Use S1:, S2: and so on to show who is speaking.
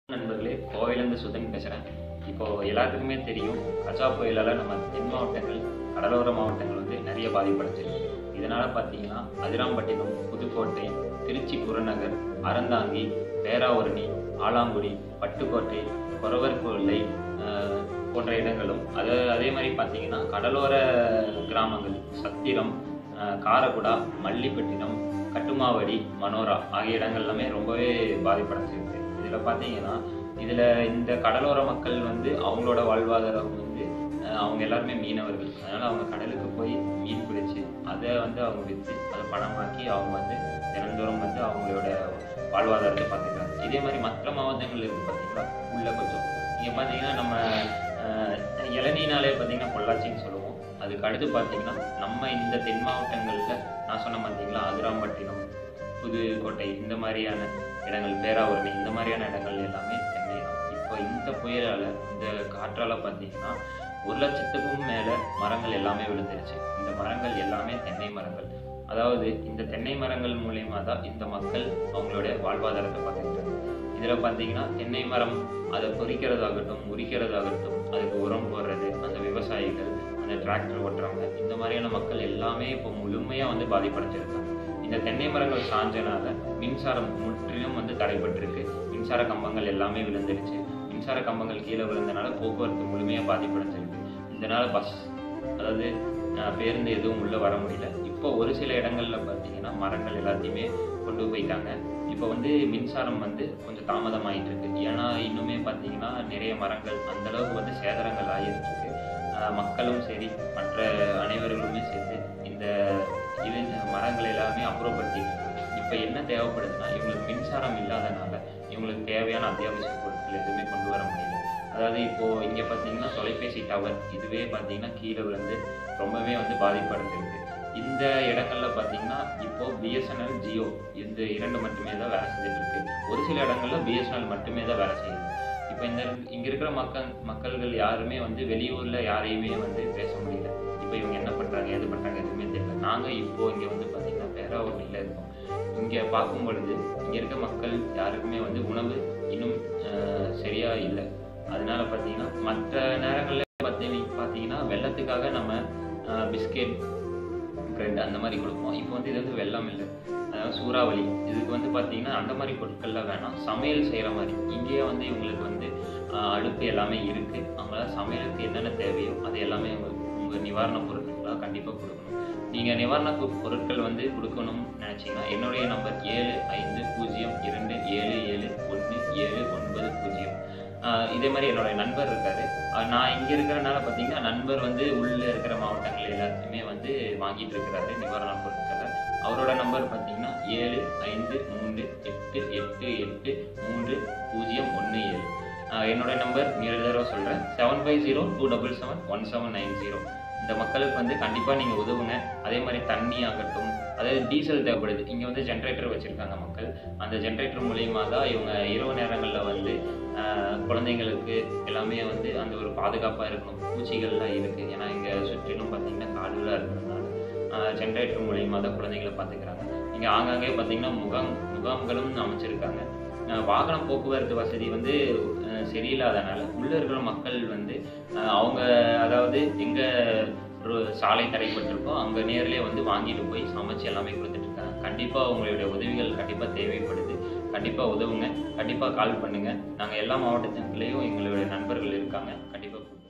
S1: நண்பர்களே கோவையிலேருந்து சுதன் பேசுகிறேன் இப்போ எல்லாத்துக்குமே தெரியும் கஜா புயலால் நம்ம தென் மாவட்டங்கள் கடலோர மாவட்டங்கள் வந்து நிறைய பாதிப்படைஞ்சிருக்கு இதனால் பார்த்தீங்கன்னா அதிராம்பட்டினம் புதுக்கோட்டை திருச்சி புறநகர் அறந்தாங்கி பேராவூரணி ஆலாங்குடி பட்டுக்கோட்டை கொரவர் கொல்லை ஆஹ், போன்ற இடங்களும் அது அதே மாதிரி பார்த்தீங்கன்னா கடலோர கிராமங்கள் சத்திரம் ஆஹ், காரக்குடா மல்லிப்பட்டினம் கட்டுமாவடி மனோரா ஆகிய இடங்கள் எல்லாமே ரொம்பவே பாதிப்படைஞ்சிருக்கு இதில் பார்த்தீங்கன்னா இதில் இந்த கடலோர மக்கள் வந்து அவங்களோட வாழ்வாதாரம் வந்து அஹ், அவங்க எல்லாருமே மீனவர்கள் அதனால் அவங்க கடலுக்கு போய் மீன் பிடிச்சு அதை வந்து அவங்க விற்று அதை பணமாக்கி அவங்க வந்து தினந்தோறும் வந்து அவங்களோட வாழ்வாதாரத்தை பார்த்துக்கிறாங்க இதே மாதிரி மற்ற மாவட்டங்கள் இருக்குது பார்த்தீங்களா உள்ள கொஞ்சம் இங்கே பார்த்தீங்கன்னா நம்ம அஹ், இளநீனாலே பார்த்தீங்கன்னா பொள்ளாச்சின்னு சொல்லுவோம் அதுக்கு அடுத்து பார்த்தீங்கன்னா நம்ம இந்த தென் மாவட்டங்களில் நான் சொன்ன பார்த்தீங்களா அதிராம்பட்டினம் புதுக்கோட்டை இந்த மாதிரியான இடங்கள் பேராவூரணி இந்த மாதிரியான இடங்கள் எல்லாமே தென்னை தான் இப்போ இந்த புயலால் இந்த காற்றால் பார்த்தீங்கன்னா ஒரு லட்சத்துக்கும் மேலே மரங்கள் எல்லாமே விழுந்துருச்சு இந்த மரங்கள் எல்லாமே தென்னை மரங்கள் அதாவது இந்த தென்னை மரங்கள் மூலயமா தான் இந்த மக்கள் அவங்களுடைய வாழ்வாதாரத்தை பார்த்துக்கிட்டாங்க இதில் பார்த்தீங்கன்னா தென்னை மரம் அதை பொறிக்கிறதாகட்டும் உரிக்கிறதாகட்டும் அதுக்கு உரம் போடுறது அந்த விவசாயிகள் அந்த டிராக்டர் ஓட்டுறவங்க இந்த மாதிரியான மக்கள் எல்லாமே இப்போ முழுமையாக வந்து பாதிப்படைஞ்சிருக்காங்க இந்த தென்னை மரங்கள் சாஞ்சனால மின்சாரம் முற்றிலும் வந்து தடைபட்டிருக்கு மின்சார கம்பங்கள் எல்லாமே விழுந்துருச்சு மின்சார கம்பங்கள் கீழே விழுந்தனால போக்குவரத்து முழுமையாக பாதிப்படைஞ்சிருக்கு இதனால பஸ் அதாவது அஹ், பேருந்து எதுவும் உள்ளே வர முடியல இப்போ ஒரு சில இடங்கள்ல பார்த்தீங்கன்னா மரங்கள் எல்லாத்தையுமே கொண்டு போயிட்டாங்க இப்போ வந்து மின்சாரம் வந்து கொஞ்சம் தாமதமாயிட்டு இருக்கு ஏன்னா இன்னுமே பார்த்தீங்கன்னா நிறைய மரங்கள் அந்த அளவுக்கு வந்து சேதாரங்கள் ஆகிட்டு இருக்கு அஹ், மக்களும் சரி மற்ற அனைவர்களுமே சேர்த்து இந்த இது மரங்கள் எல்லாமே அப்புறப்படுத்திட்டு இருக்காங்க இப்போ என்ன தேவைப்படுதுன்னா இவங்களுக்கு மின்சாரம் இல்லாதனால இவங்களுக்கு தேவையான அத்தியாவசிய பொருட்கள் எதுவுமே கொண்டு வர முடியல அதாவது இப்போ இங்கே பார்த்தீங்கன்னா தொலைபேசி டவர் இதுவே பார்த்தீங்கன்னா கீழே விழுந்து ரொம்பவே வந்து பாதிப்படைஞ்சிருக்கு இந்த இடங்கள்ல பார்த்தீங்கன்னா இப்போ பிஎஸ்என்எல் ஜியோ இந்த இரண்டு மட்டுமே தான் வேலை செஞ்சுட்டு இருக்கு ஒரு சில இடங்கள்ல பிஎஸ்என்எல் மட்டுமே தான் வேலை செய்யுது இப்போ இந்த இங்க இருக்கிற மக்கள் மக்கள்கள் யாருமே வந்து வெளியூர்ல யாரையுமே வந்து பேச முடியல இப்போ இவங்க என்ன பண்றாங்க எது பண்றாங்க எதுவுமே தெரியல நாங்க இப்போ இங்க வந்து பார்த்தீங்கன்னா பேராவூர்ல இருக்கோம் இங்க பார்க்கும் பொழுது இங்க இருக்க மக்கள் யாருக்குமே வந்து உணவு இன்னும் அஹ், சரியா இல்லை அதனால பார்த்தீங்கன்னா மற்ற நேரங்களில் பார்த்தீங்க பார்த்தீங்கன்னா வெள்ளத்துக்காக நம்ம பிஸ்கெட் பிரெட் அந்த மாதிரி கொடுப்போம் இப்போ வந்து இது வந்து வெள்ளம் இல்லை அதாவது சூறாவளி இதுக்கு வந்து பார்த்தீங்கன்னா அந்த மாதிரி பொருட்கள்லாம் வேணாம் சமையல் செய்கிற மாதிரி இங்கேயே வந்து இவங்களுக்கு வந்து ஆஹ், அடுப்பு எல்லாமே இருக்குது அவங்களால சமையலுக்கு என்னென்ன தேவையோ அது எல்லாமே உங்கள் நிவாரண பொருட்களாக கண்டிப்பாக கொடுக்கணும் நீங்கள் நிவாரண பொ- பொருட்கள் வந்து கொடுக்கணும்னு நினச்சிங்கன்னா என்னுடைய நம்பர் ஏழு ஐந்து பூஜ்ஜியம் இரண்டு ஏழு ஏழு ஒன்று ஏழு ஒன்பது பூஜ்ஜியம் ஆஹ் இதே மாதிரி என்னோட நண்பர் இருக்காரு ஆஹ் நான் இங்க இருக்கிறனால பார்த்தீங்கன்னா நண்பர் வந்து உள்ள இருக்கிற மாவட்டங்கள் எல்லாத்தையுமே வந்து வாங்கிட்டு இருக்கிறாரு நிவாரண பொருட்களை அவரோட நம்பர் பார்த்தீங்கன்னா ஏழு ஐந்து மூன்று எட்டு எட்டு எட்டு மூன்று பூஜ்ஜியம் ஒன்று ஏழு ஆஹ் என்னோட நம்பர் ஏழு தடவை சொல்கிறேன் seven five zero two double seven one seven nine zero இந்த மக்களுக்கு வந்து கண்டிப்பாக நீங்கள் உதவுங்க அதே மாதிரி தண்ணி ஆகட்டும் அதாவது டீசல் தேவைப்படுது இங்கே வந்து ஜென்ரேட்டர் வச்சுருக்காங்க மக்கள் அந்த ஜென்ரேட்டர் மூலியமா தான் இவங்க இரவு நேரங்களில் வந்து ஆஹ், குழந்தைங்களுக்கு எல்லாமே வந்து அந்த ஒரு பாதுகாப்பாக இருக்கணும் பூச்சிகள்லாம் இருக்குது ஏன்னா இங்கே சுற்றிலும் பார்த்தீங்கன்னா காடுகளாக இருக்கிறதுனால ஜென்ரேட்டர் மூலியமாக தான் குழந்தைங்களை பார்த்துக்கிறாங்க இங்கே ஆங்காங்கே பார்த்தீங்கன்னா முகாம் முகாம்களும் அமைச்சிருக்காங்க ஆஹ், வாகன போக்குவரத்து வசதி வந்து ஆஹ், சரியில்லாதனால உள்ள இருக்கிற மக்கள் வந்து ஆஹ், அவங்க அதாவது எங்கே ஒரு சாலை தடைப்பட்டிருக்கோ அங்கே நேர்லயே வந்து வாங்கிட்டு போய் சமைச்சு எல்லாமே கொடுத்துட்டு இருக்காங்க கண்டிப்பாக உங்களுடைய உதவிகள் கண்டிப்பாக தேவைப்படுது கண்டிப்பாக உதவுங்க கண்டிப்பாக கால் பண்ணுங்க நாங்கள் எல்லா மாவட்டத்துலேயும் எங்களுடைய நண்பர்கள் இருக்காங்க கண்டிப்பாக